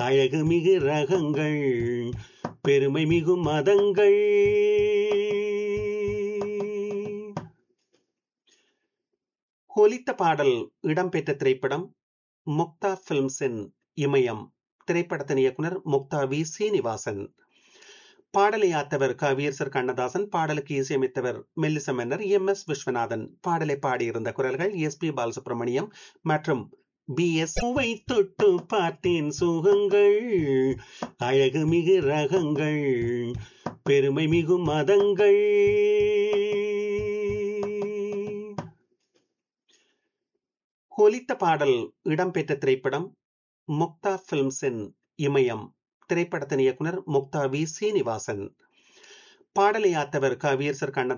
அழகு மிகு ரகங்கள் பெருமை மிகு மதங்கள் ஒலித்த பாடல் இடம்பெற்ற திரைப்படம் முக்தா பிலிம்ஸின் இமயம் திரைப்படத்தின் இயக்குனர் முக்தா வி சீனிவாசன் பாடலை ஆத்தவர் கவியரசர் கண்ணதாசன் பாடலுக்கு இசையமைத்தவர் மெல்லிச மன்னர் எம் எஸ் விஸ்வநாதன் பாடலை பாடியிருந்த குரல்கள் எஸ் பி பாலசுப்ரமணியம் மற்றும் பி எஸ் தொட்டு பார்த்தேன் சுகங்கள் அழகு மிகு ரகங்கள் பெருமை மிகு மதங்கள் ஒலித்த பாடல் இடம்பெற்ற திரைப்படம் முக்தா பிலிம்ஸின் இமயம் திரைப்படத்தின் இயக்குனர் முக்தா வி சீனிவாசன் பாடலை ஆத்தவர் கவியரசர் கண்ண